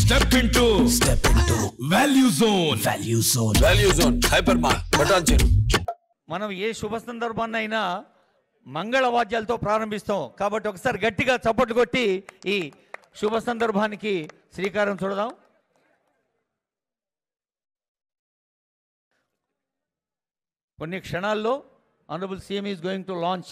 step into step into value zone value zone value zone hyper మార్ బటాన్ చెరు మనం ఏ శుభ సందర్భాన్ని అయినా మంగళ వాద్యాలతో ప్రారంభిస్తాం కాబట్టి ఒకసారి గట్టిగా చప్పట్లు కొట్టి ఈ శుభ సందర్భానికి శ్రీకారం చూడదాం కొన్ని క్షణాల్లో honourable CM is going to launch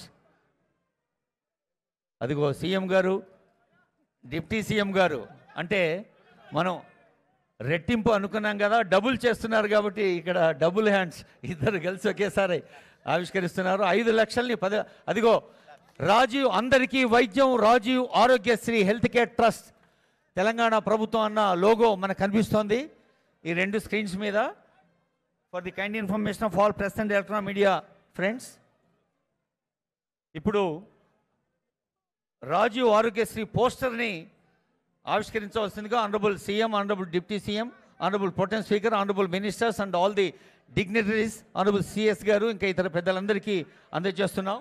అదిగో సీఎం గారు డిప్టీ సీఎం గారు అంటే మనం రెట్టింపు అనుకున్నాం కదా డబుల్ చేస్తున్నారు కాబట్టి ఇక్కడ డబుల్ హ్యాండ్స్ ఇద్దరు కలిసి ఒకేసారి ఆవిష్కరిస్తున్నారు ఐదు లక్షల్ని పది అదిగో రాజీవ్ అందరికీ వైద్యం Rajiv Aarogyasri health care trust Telangana ప్రభుత్వం అన్న లోగో మనకు కనిపిస్తోంది ఈ రెండు స్క్రీన్స్ మీద for the kind information of all press and electronic media friends ఇప్పుడు రాజీవ్ ఆరోగ్యశ్రీ పోస్టర్ని ఆవిష్కరించవలసిందిగా honourable CM honourable deputy CM honourable protem speaker honourable ministers and all the dignitaries honourable CS గారు ఇంకా ఇతర పెద్దలందరికీ అందజేస్తున్నాం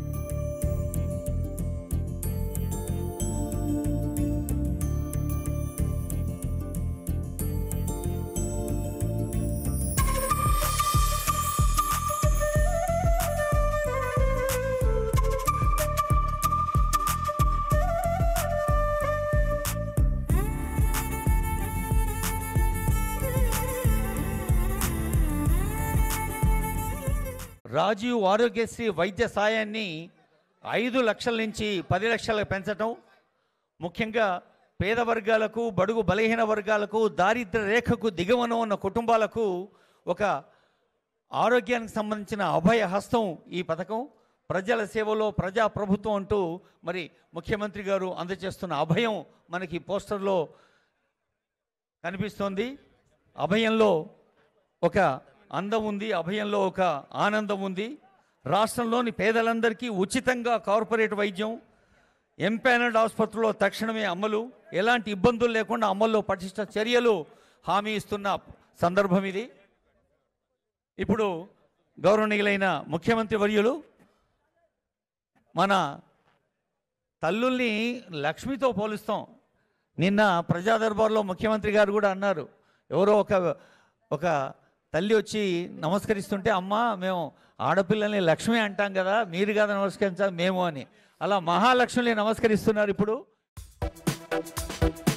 రాజీవ్ ఆరోగ్యశ్రీ వైద్య సాయాన్ని ఐదు లక్షల నుంచి పది లక్షలకు పెంచటం ముఖ్యంగా పేద వర్గాలకు బడుగు బలహీన వర్గాలకు దారిద్ర్య రేఖకు దిగువన ఉన్న కుటుంబాలకు ఒక ఆరోగ్యానికి సంబంధించిన అభయ హస్తం ఈ పథకం ప్రజల సేవలో ప్రజా ప్రభుత్వం అంటూ మరి ముఖ్యమంత్రి గారు అందజేస్తున్న అభయం మనకి పోస్టర్లో కనిపిస్తోంది అభయంలో ఒక అందం ఉంది అభయంలో ఒక ఆనందం ఉంది రాష్ట్రంలోని పేదలందరికీ ఉచితంగా కార్పొరేట్ వైద్యం ఎంపానల్డ్ ఆసుపత్రిలో తక్షణమే అమలు ఎలాంటి ఇబ్బందులు లేకుండా అమల్లో పటిష్ట చర్యలు హామీ ఇస్తున్న సందర్భం ఇది ఇప్పుడు గౌరవనీయులైన ముఖ్యమంత్రి వర్యులు మన తల్లుల్ని లక్ష్మితో పోలుస్తాం నిన్న ప్రజా దర్బార్లో ముఖ్యమంత్రి గారు కూడా అన్నారు ఎవరో ఒక ఒక తల్లి వచ్చి నమస్కరిస్తుంటే అమ్మ మేము ఆడపిల్లల్ని లక్ష్మి అంటాం కదా మీరు కదా నమస్కరించాలి మేము అని అలా మహాలక్ష్మిని నమస్కరిస్తున్నారు ఇప్పుడు